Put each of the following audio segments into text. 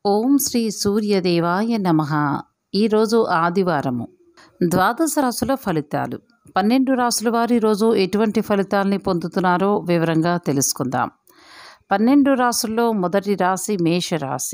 ఓం శ్రీ సూర్యదేవాయ నమ ఈరోజు ఆదివారము ద్వాదశ రాశుల ఫలితాలు పన్నెండు రాసుల వారు ఈరోజు ఎటువంటి ఫలితాలని పొందుతున్నారో వివరంగా తెలుసుకుందాం పన్నెండు రాసుల్లో మొదటి రాశి మేషరాశి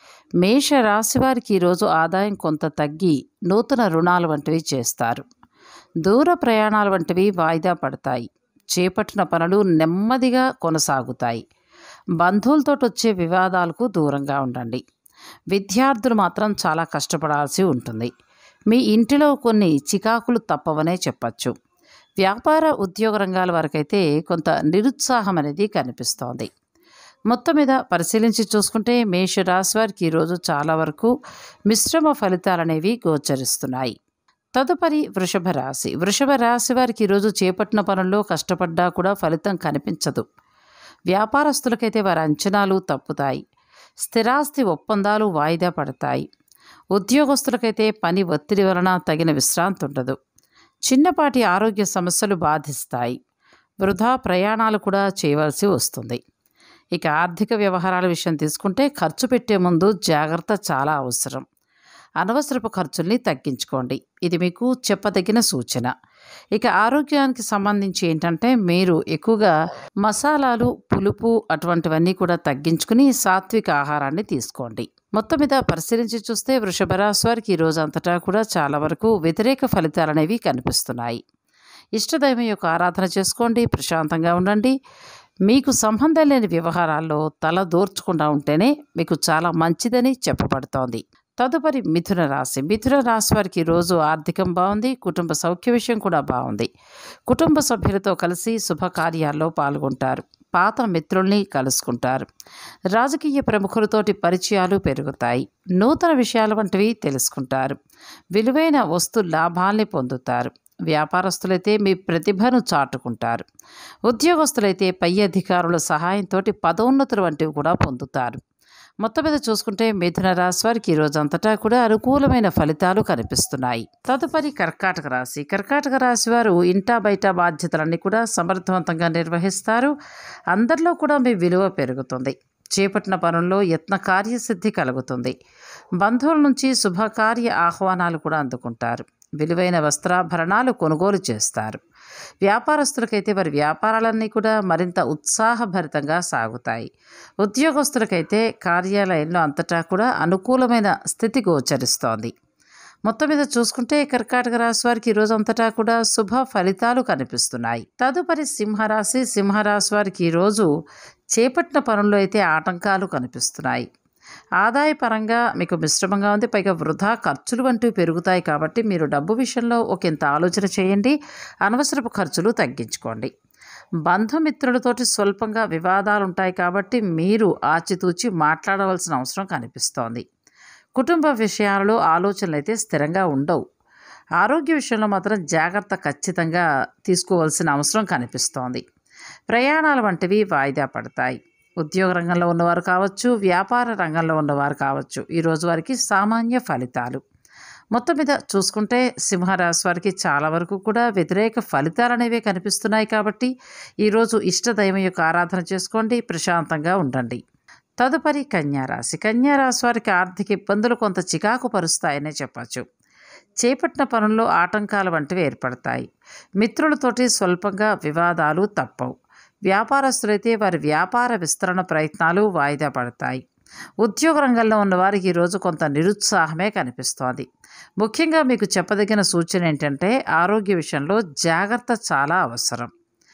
మేషరాశి వారికి ఈరోజు ఆదాయం కొంత తగ్గి నూతన రుణాలు వంటివి చేస్తారు దూర ప్రయాణాల వంటివి వాయిదా పడతాయి చేపట్టిన పనులు నెమ్మదిగా కొనసాగుతాయి బంధువులతో వచ్చే వివాదాలకు దూరంగా ఉండండి విద్యార్థులు మాత్రం చాలా కష్టపడాల్సి ఉంటుంది మీ ఇంటిలో కొన్ని చికాకులు తప్పవనే చెప్పచ్చు వ్యాపార ఉద్యోగ రంగాల వరకైతే కొంత నిరుత్సాహం అనేది కనిపిస్తోంది మొత్తం మీద పరిశీలించి చూసుకుంటే మేషరాశి వారికి ఈరోజు చాలా వరకు మిశ్రమ ఫలితాలు అనేవి గోచరిస్తున్నాయి తదుపరి వృషభ రాశి వృషభ రాశి వారికి ఈరోజు చేపట్టిన పనుల్లో కష్టపడ్డా కూడా ఫలితం కనిపించదు వ్యాపారస్తులకైతే వారి అంచనాలు తప్పుతాయి స్థిరాస్తి ఒప్పందాలు వాయిదా పడతాయి ఉద్యోగస్తులకైతే పని ఒత్తిడి వలన తగిన విశ్రాంతి ఉండదు చిన్నపాటి ఆరోగ్య సమస్యలు బాధిస్తాయి వృధా ప్రయాణాలు కూడా చేయవలసి వస్తుంది ఇక ఆర్థిక వ్యవహారాల విషయం తీసుకుంటే ఖర్చు పెట్టే ముందు జాగ్రత్త చాలా అవసరం అనవసరపు ఖర్చుల్ని తగ్గించుకోండి ఇది మీకు చెప్పదగిన సూచన ఇక ఆరోగ్యానికి సంబంధించి ఏంటంటే మీరు ఎక్కువగా మసాలాలు పులుపు అటువంటివన్నీ కూడా తగ్గించుకుని సాత్విక ఆహారాన్ని తీసుకోండి మొత్తం మీద పరిశీలించి చూస్తే వృషభ రాశి వారికి ఈ రోజు అంతటా కూడా చాలా వరకు వ్యతిరేక ఫలితాలు అనేవి కనిపిస్తున్నాయి ఇష్టదైవం యొక్క ఆరాధన చేసుకోండి ప్రశాంతంగా ఉండండి మీకు సంబంధం లేని వ్యవహారాల్లో తల దూర్చకుండా ఉంటేనే మీకు చాలా మంచిదని చెప్పబడుతోంది తదుపరి మిథున రాశి మిథున రాశి వారికి ఈరోజు ఆర్థికం బాగుంది కుటుంబ సౌఖ్య విషయం కూడా బాగుంది కుటుంబ సభ్యులతో కలిసి శుభకార్యాల్లో పాల్గొంటారు పాత మిత్రుల్ని కలుసుకుంటారు రాజకీయ ప్రముఖులతోటి పరిచయాలు పెరుగుతాయి నూతన విషయాల వంటివి తెలుసుకుంటారు విలువైన వస్తు లాభాల్ని పొందుతారు వ్యాపారస్తులైతే మీ ప్రతిభను చాటుకుంటారు ఉద్యోగస్తులైతే పై అధికారుల సహాయంతో పదోన్నతులు వంటివి కూడా పొందుతారు మొత్తం మీద చూసుకుంటే మిథున రాశి వారికి ఈ రోజంతటా కూడా అనుకూలమైన ఫలితాలు కనిపిస్తున్నాయి తదుపరి కర్కాటక రాశి కర్కాటక రాశి వారు ఇంటా బయట బాధ్యతలన్నీ కూడా సమర్థవంతంగా నిర్వహిస్తారు అందరిలో కూడా మీ విలువ పెరుగుతుంది చేపట్టిన పనుల్లో యత్న కార్యసిద్ధి కలుగుతుంది బంధువుల నుంచి శుభకార్య ఆహ్వానాలు కూడా అందుకుంటారు విలువైన వస్త్రాభరణాలు కొనుగోలు చేస్తారు వ్యాపారస్తులకైతే వారి వ్యాపారాలన్నీ కూడా మరింత ఉత్సాహభరితంగా సాగుతాయి ఉద్యోగస్తులకైతే కార్యాలయంలో అంతటా కూడా అనుకూలమైన స్థితి గోచరిస్తోంది మొత్తం మీద చూసుకుంటే కర్కాటక రాశి వారికి ఈరోజు అంతటా కూడా శుభ ఫలితాలు కనిపిస్తున్నాయి తదుపరి సింహరాశి సింహరాశి వారికి ఈరోజు చేపట్టిన పనుల్లో అయితే ఆటంకాలు కనిపిస్తున్నాయి ఆదాయ పరంగా మీకు మిశ్రమంగా ఉంది పైగా వృధా ఖర్చులు వంటివి పెరుగుతాయి కాబట్టి మీరు డబ్బు విషయంలో ఒక ఇంత ఆలోచన చేయండి అనవసరపు ఖర్చులు తగ్గించుకోండి బంధుమిత్రులతోటి స్వల్పంగా వివాదాలు ఉంటాయి కాబట్టి మీరు ఆచితూచి మాట్లాడవలసిన అవసరం కనిపిస్తోంది కుటుంబ విషయాలలో ఆలోచనలు అయితే స్థిరంగా ఉండవు ఆరోగ్య విషయంలో మాత్రం జాగ్రత్త ఖచ్చితంగా తీసుకోవాల్సిన అవసరం కనిపిస్తోంది ప్రయాణాలు వంటివి వాయిదా పడతాయి ఉద్యోగ రంగంలో ఉన్నవారు కావచ్చు వ్యాపార రంగంలో ఉన్నవారు కావచ్చు ఈరోజు వారికి సామాన్య ఫలితాలు మొత్తం మీద చూసుకుంటే సింహరాశి వారికి చాలా వరకు కూడా వ్యతిరేక ఫలితాలు అనేవి కనిపిస్తున్నాయి కాబట్టి ఈరోజు ఇష్టదైవం యొక్క ఆరాధన చేసుకోండి ప్రశాంతంగా ఉండండి తదుపరి కన్యారాశి కన్యారాశి వారికి ఆర్థిక ఇబ్బందులు కొంత చికాకు పరుస్తాయనే చెప్పచ్చు చేపట్టిన పనుల్లో ఆటంకాలు వంటివి ఏర్పడతాయి మిత్రులతోటి స్వల్పంగా వివాదాలు తప్పవు వ్యాపారస్తులైతే వారి వ్యాపార విస్తరణ ప్రయత్నాలు వాయిదా పడతాయి ఉద్యోగ రంగంలో ఉన్న వారికి ఈరోజు కొంత నిరుత్సాహమే కనిపిస్తోంది ముఖ్యంగా మీకు చెప్పదగిన సూచన ఏంటంటే ఆరోగ్య విషయంలో జాగ్రత్త చాలా అవసరం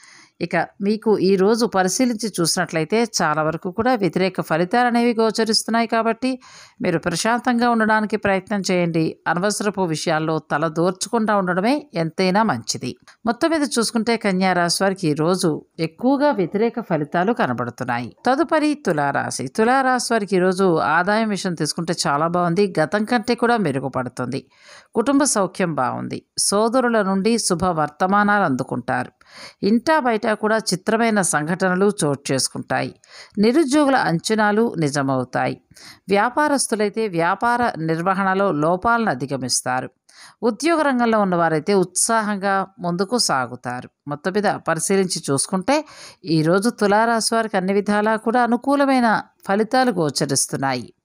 ఇక మీకు ఈరోజు పరిశీలించి చూసినట్లయితే చాలా వరకు కూడా వ్యతిరేక ఫలితాలు అనేవి గోచరిస్తున్నాయి కాబట్టి మీరు ప్రశాంతంగా ఉండడానికి ప్రయత్నం చేయండి అనవసరపు విషయాల్లో తల దోర్చకుండా ఉండడమే ఎంతైనా మంచిది మొత్తం మీద చూసుకుంటే కన్యా రాశి వారికి ఈరోజు ఎక్కువగా వ్యతిరేక ఫలితాలు కనబడుతున్నాయి తదుపరి తులారాశి తులారాశి వారికి ఈరోజు ఆదాయం విషయం తీసుకుంటే చాలా బాగుంది గతం కంటే కూడా మెరుగుపడుతుంది కుటుంబ సౌఖ్యం బాగుంది సోదరుల నుండి శుభ వర్తమానాలు అందుకుంటారు ఇంటా బయట కూడా చిత్రమైన సంఘటనలు చోటు చేసుకుంటాయి నిరుద్యోగుల అంచనాలు నిజమవుతాయి వ్యాపారస్తులైతే వ్యాపార నిర్వహణలో లోపాలను అధిగమిస్తారు ఉద్యోగ రంగంలో ఉన్నవారైతే ఉత్సాహంగా ముందుకు సాగుతారు మొత్తం మీద పరిశీలించి చూసుకుంటే ఈరోజు తులారాశి వారికి అన్ని విధాలా కూడా అనుకూలమైన ఫలితాలు గోచరిస్తున్నాయి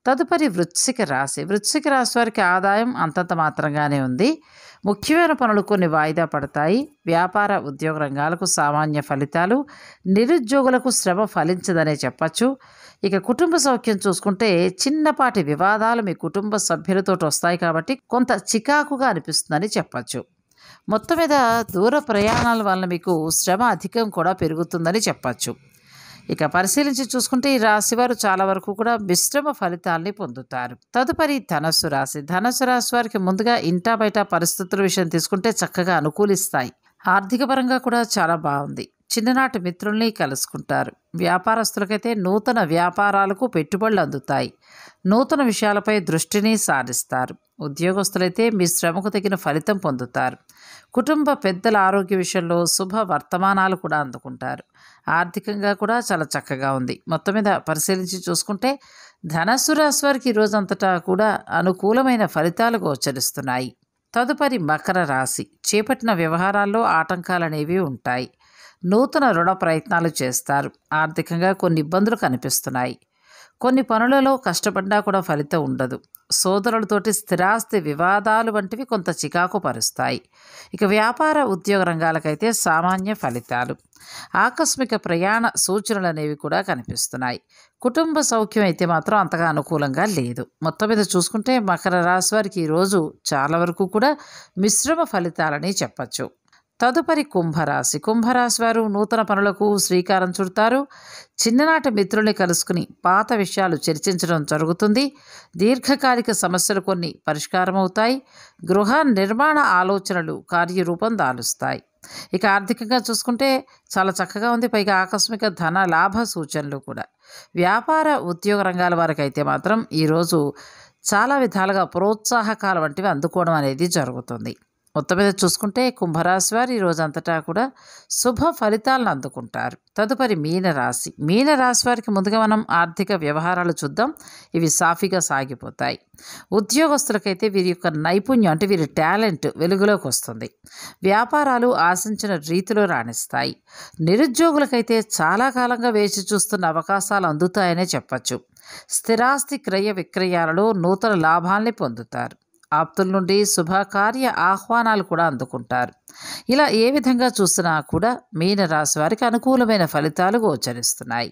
తదుపరి వృశ్చిక రాశి వృశ్చిక రాశి వారికి ఆదాయం అంతంత మాత్రంగానే ఉంది ముఖ్యమైన పనులు కొన్ని వాయిదా పడతాయి వ్యాపార ఉద్యోగ రంగాలకు సామాన్య ఫలితాలు నిరుద్యోగులకు శ్రమ ఫలించదనే చెప్పచ్చు ఇక కుటుంబ సౌఖ్యం చూసుకుంటే చిన్నపాటి వివాదాలు మీ కుటుంబ సభ్యులతో వస్తాయి కాబట్టి కొంత చికాకుగా అనిపిస్తుందని చెప్పచ్చు మొత్తం మీద దూర ప్రయాణాల వలన మీకు శ్రమ అధికం కూడా పెరుగుతుందని చెప్పచ్చు ఇక పరిశీలించి చూసుకుంటే ఈ రాశి వారు చాలా వరకు కూడా మిశ్రమ ఫలితాల్ని పొందుతారు తదుపరి ధనస్సు రాశి ధనస్సు రాశి వారికి ముందుగా ఇంటా బయట పరిస్థితుల విషయం తీసుకుంటే చక్కగా అనుకూలిస్తాయి ఆర్థిక పరంగా కూడా చాలా బాగుంది చిన్ననాటి మిత్రుల్ని కలుసుకుంటారు వ్యాపారస్తులకైతే నూతన వ్యాపారాలకు పెట్టుబడులు అందుతాయి నూతన విషయాలపై దృష్టిని సారిస్తారు ఉద్యోగస్తులైతే మీ శ్రమకు తగిన ఫలితం పొందుతారు కుటుంబ పెద్దల ఆరోగ్య విషయంలో శుభ వర్తమానాలు కూడా అందుకుంటారు ఆర్థికంగా కూడా చాలా చక్కగా ఉంది మొత్తం మీద పరిశీలించి చూసుకుంటే ధనస్సు రాశి వారికి ఈ రోజంతటా కూడా అనుకూలమైన ఫలితాలు గోచరిస్తున్నాయి తదుపరి మకర రాశి చేపట్టిన వ్యవహారాల్లో ఆటంకాలు అనేవి ఉంటాయి నూతన రుణ ప్రయత్నాలు చేస్తారు ఆర్థికంగా కొన్ని ఇబ్బందులు కనిపిస్తున్నాయి కొన్ని పనులలో కష్టపడ్డా కూడా ఫలితం ఉండదు సోదరులతోటి స్థిరాస్తి వివాదాలు వంటివి కొంత చికాకు పరుస్తాయి ఇక వ్యాపార ఉద్యోగ రంగాలకైతే సామాన్య ఫలితాలు ఆకస్మిక ప్రయాణ సూచనలు అనేవి కూడా కనిపిస్తున్నాయి కుటుంబ సౌఖ్యం అయితే మాత్రం అంతగా అనుకూలంగా లేదు మొత్తం మీద చూసుకుంటే మకర రాశి వారికి ఈరోజు చాలా వరకు కూడా మిశ్రమ ఫలితాలని చెప్పచ్చు తదుపరి కుంభరాశి కుంభరాశి వారు నూతన పనులకు శ్రీకారం చుడతారు చిన్ననాటి మిత్రుల్ని కలుసుకుని పాత విషయాలు చర్చించడం జరుగుతుంది దీర్ఘకాలిక సమస్యలు కొన్ని పరిష్కారం అవుతాయి గృహ నిర్మాణ ఆలోచనలు కార్యరూపం దాలుస్తాయి ఇక ఆర్థికంగా చూసుకుంటే చాలా చక్కగా ఉంది పైగా ఆకస్మిక ధన లాభ సూచనలు కూడా వ్యాపార ఉద్యోగ రంగాల వారికి అయితే మాత్రం ఈరోజు చాలా విధాలుగా ప్రోత్సాహకాలు వంటివి అందుకోవడం అనేది జరుగుతుంది మొత్తం మీద చూసుకుంటే కుంభరాశి వారు ఈ రోజంతటా కూడా శుభ ఫలితాలను అందుకుంటారు తదుపరి మీనరాశి మీనరాశి వారికి ముందుగా మనం ఆర్థిక వ్యవహారాలు చూద్దాం ఇవి సాఫీగా సాగిపోతాయి ఉద్యోగస్తులకైతే వీరి యొక్క నైపుణ్యం అంటే వీరి టాలెంట్ వెలుగులోకి వస్తుంది వ్యాపారాలు ఆశించిన రీతిలో రాణిస్తాయి నిరుద్యోగులకైతే చాలా కాలంగా వేచి చూస్తున్న అవకాశాలు అందుతాయనే చెప్పచ్చు స్థిరాస్తి క్రయ విక్రయాలలో నూతన లాభాల్ని పొందుతారు ఆప్తుల నుండి శుభకార్య ఆహ్వానాలు కూడా అందుకుంటారు ఇలా ఏ విధంగా చూసినా కూడా మీనరాశి వారికి అనుకూలమైన ఫలితాలు గోచరిస్తున్నాయి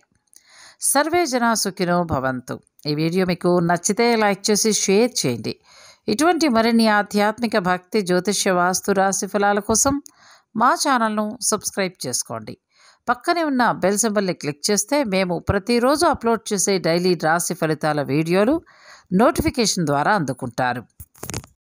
సర్వే జనా సుఖినో భవంతు ఈ వీడియో మీకు నచ్చితే లైక్ చేసి షేర్ చేయండి ఇటువంటి మరిన్ని ఆధ్యాత్మిక భక్తి జ్యోతిష్య వాస్తు రాశి ఫలాల కోసం మా ఛానల్ను సబ్స్క్రైబ్ చేసుకోండి పక్కనే ఉన్న బెల్ సింబల్ని క్లిక్ చేస్తే మేము ప్రతిరోజు అప్లోడ్ చేసే డైలీ రాశి ఫలితాల వీడియోలు నోటిఫికేషన్ ద్వారా అందుకుంటారు